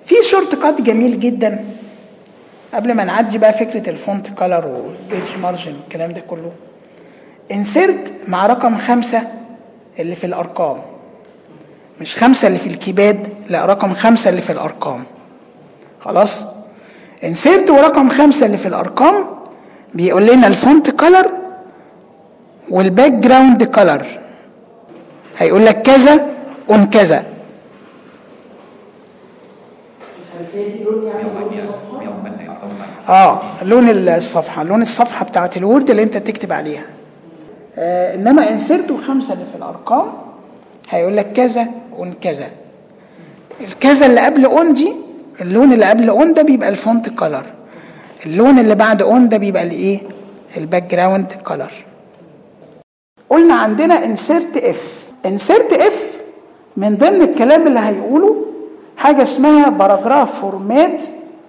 في شورت كات جميل جدا قبل ما نعدي بقى فكره الفونت كلر والبيج مارجن والكلام ده كله انسرت مع رقم خمسة اللي في الارقام مش خمسة اللي في الكيباد لا رقم خمسة اللي في الارقام خلاص انسرت ورقم خمسة اللي في الارقام بيقول لنا الفونت كلر والباك جراوند كلر هيقول لك كذا اون كذا الخلفيه دي لون يعني لون الصفحه اه لون الصفحه لون الصفحه بتاعت الوورد اللي انت تكتب عليها آه انما انسرت خمسه اللي في الارقام هيقول لك كذا اون كذا الكذا اللي قبل اون دي اللون اللي قبل اون ده بيبقى الفونت كلر اللون اللي بعد اون ده بيبقى الايه الباك جراوند كلر قلنا عندنا انسرت اف انسرت اف من ضمن الكلام اللي هيقوله حاجه اسمها باراجراف فورمات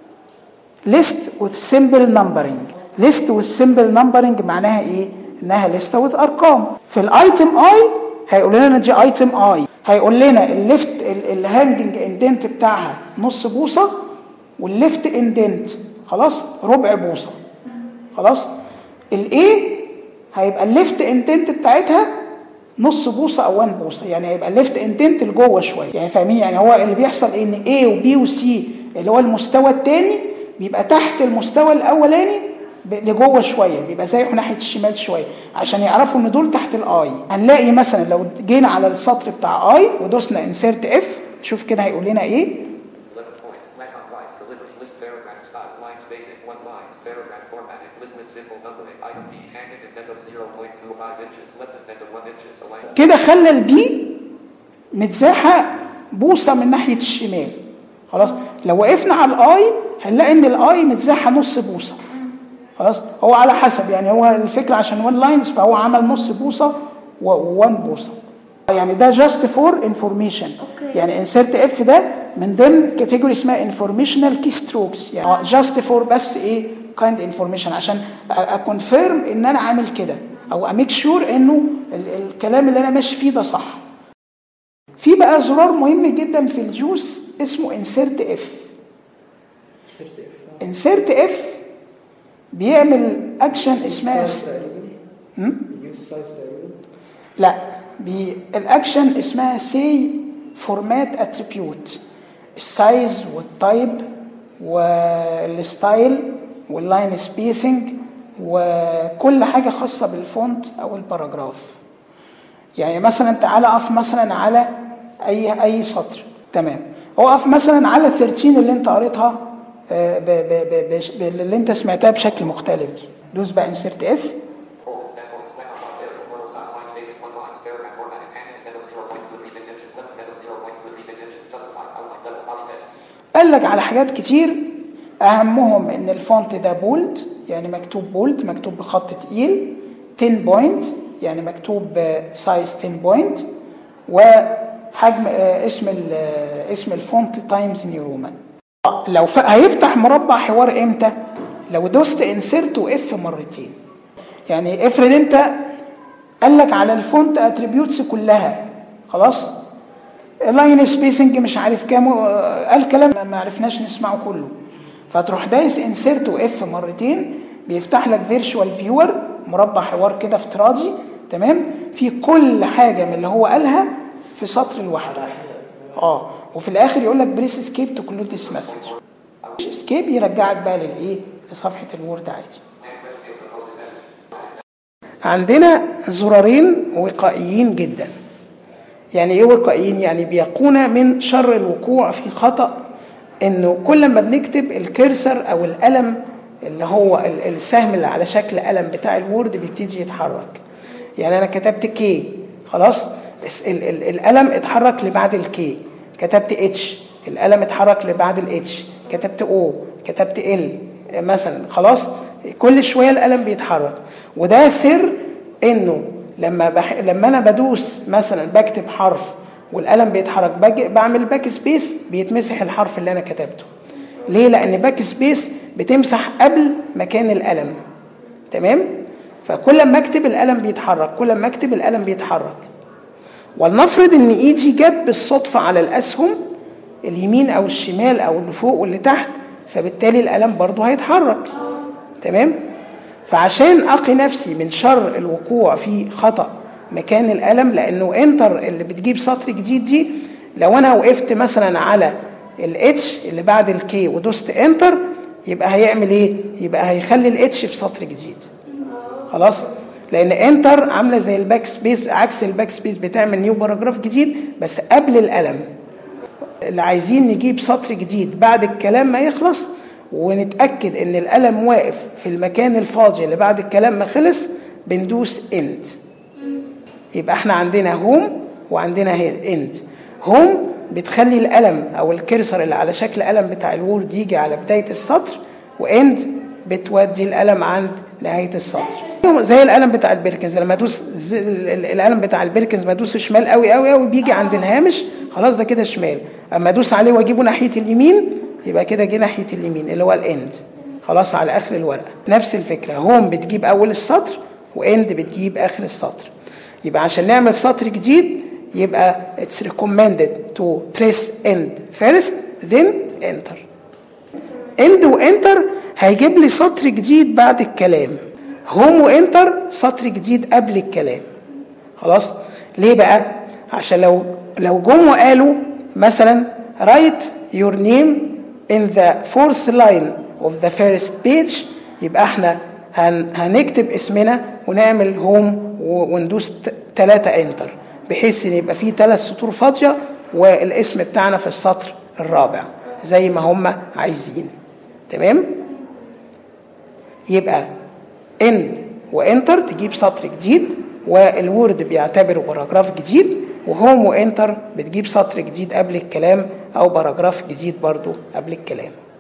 ليست with simple numbering ليست with simple numbering معناها ايه انها لسته with ارقام في الايتم اي هيقول لنا دي ايتم اي هيقول لنا الليفت الهانجنج اندنت بتاعها نص بوصه والليفت اندنت خلاص ربع بوصه خلاص الاي هيبقى الليفت اندنت بتاعتها نص بوصه او 1 بوصه يعني هيبقى الليفت اندنت لجوه شويه يعني فاهمين يعني هو اللي بيحصل ان A وبي وسي اللي هو المستوى الثاني بيبقى تحت المستوى الاولاني ب- لجوه شويه بيبقى زيه ناحيه الشمال شويه عشان يعرفوا ان دول تحت الاي هنلاقي مثلا لو جينا على السطر بتاع اي ودوسنا انسيرت اف شوف كده هيقول لنا ايه 11 point, black on white, delivery, list paragraph style, line spacing, one line, paragraph formatting, list with simple numbering, item B, hand indent of 0.25 inches, left indent of 1 inches, align. كده خلى البي متزاحه بوصه من ناحيه الشمال خلاص لو وقفنا على الاي هنلاقي ان الاي متزاحه نص بوصه خلاص هو على حسب يعني هو الفكره عشان وان لاينز فهو عمل نص بوصه و1 بوصه يعني ده جاست فور انفورميشن أوكي. يعني انسرت اف ده من ضمن كاتيجوري اسمها انفورميشنال كي ستروكس يعني جاست فور بس ايه كايند انفورميشن عشان اكونفيرم ان انا عامل كده او اميك شور انه ال- الكلام اللي انا ماشي فيه ده صح في بقى زرار مهم جدا في الجوس اسمه انسرت اف سيرت اف انسرت اف بيعمل اكشن اسمها سايز تقريبا هم؟ يجيب سايز تقريبا لا بي الاكشن اسمها سي فورمات اتريبيوت السايز والتايب والستايل واللاين سبيسنج وكل حاجه خاصه بالفونت او الباراجراف يعني مثلا تعالى اقف مثلا على اي اي سطر تمام اقف مثلا على 13 اللي انت قريتها آه، ب- ب- ب- بش- ب- اللي انت سمعتها بشكل مختلف دي دوس بقى انسرت اف Hold 10 points, black on white, vertical horizontal style, line spacing, one line, paragraph formatting, hand indent of 0.236 inches, left indent of 0.236 inches, justify, outline, level, body text. قال لك على حاجات كتير اهمهم ان الفونت ده بولد يعني مكتوب بولد مكتوب بخط تقيل 10 بوينت يعني مكتوب سايز 10 بوينت وحجم آه، اسم ال- آه، اسم الفونت تايمز نيو رومان لو ف... هيفتح مربع حوار امتى لو دوست انسرت واف مرتين يعني افرض انت قال لك على الفونت اتريبيوتس كلها خلاص لاين سبيسنج مش عارف كام آه، قال كلام ما عرفناش نسمعه كله فتروح دايس انسيرت واف مرتين بيفتح لك فيرتشوال فيور مربع حوار كده افتراضي تمام في كل حاجه من اللي هو قالها في سطر لوحده اه وفي الاخر يقول لك بريس اسكيب تو كلود ذيس مسج اسكيب يرجعك بقى للايه لصفحه الوورد عادي عندنا زرارين وقائيين جدا يعني ايه وقائيين يعني بيقونا من شر الوقوع في خطأ انه كل ما بنكتب الكرسر او القلم اللي هو ال- السهم اللي على شكل قلم بتاع الوورد بيبتدي يتحرك يعني انا كتبت كي خلاص الس- ال- ال- القلم اتحرك لبعد الكي كتبت اتش القلم اتحرك لبعد الاتش كتبت او كتبت ال مثلا خلاص كل شويه القلم بيتحرك وده سر انه لما بح... لما انا بدوس مثلا بكتب حرف والقلم بيتحرك باجي بعمل باك سبيس بيتمسح الحرف اللي انا كتبته ليه لان باك سبيس بتمسح قبل مكان القلم تمام فكل ما اكتب القلم بيتحرك كل ما اكتب القلم بيتحرك ولنفرض ان ايدي جت بالصدفه على الاسهم اليمين او الشمال او اللي فوق واللي تحت فبالتالي القلم برضه هيتحرك تمام فعشان اقي نفسي من شر الوقوع في خطا مكان القلم لانه انتر اللي بتجيب سطر جديد دي لو انا وقفت مثلا على الاتش اللي بعد الكي ودوست انتر يبقى هيعمل ايه يبقى هيخلي الاتش في سطر جديد خلاص لان انتر عامله زي الباك سبيس عكس الباك سبيس بتعمل نيو باراجراف جديد بس قبل القلم اللي عايزين نجيب سطر جديد بعد الكلام ما يخلص ونتاكد ان القلم واقف في المكان الفاضي اللي بعد الكلام ما خلص بندوس اند يبقى احنا عندنا هوم وعندنا اند هوم بتخلي القلم او الكرسر اللي على شكل قلم بتاع الوورد يجي على بدايه السطر واند بتودي القلم عند نهايه السطر زي القلم بتاع البيركنز لما ادوس القلم بتاع البيركنز ما ادوس شمال قوي قوي قوي بيجي عند الهامش خلاص ده كده شمال اما ادوس عليه واجيبه ناحيه اليمين يبقى كده جه ناحيه اليمين اللي هو الاند خلاص على اخر الورقه نفس الفكره هوم بتجيب اول السطر واند بتجيب اخر السطر يبقى عشان نعمل سطر جديد يبقى it's recommended to press end first then enter end وانتر هيجيب لي سطر جديد بعد الكلام هوم وانتر سطر جديد قبل الكلام خلاص ليه بقى عشان لو لو جم وقالوا مثلا write your name in the fourth line of the first page يبقى احنا هن هنكتب اسمنا ونعمل هوم وندوس ثلاثة انتر بحيث ان يبقى فيه ثلاث سطور فاضية والاسم بتاعنا في السطر الرابع زي ما هم عايزين تمام يبقى اند وانتر تجيب سطر جديد والوورد بيعتبره باراجراف جديد وهوم وانتر بتجيب سطر جديد قبل الكلام او باراجراف جديد برضو قبل الكلام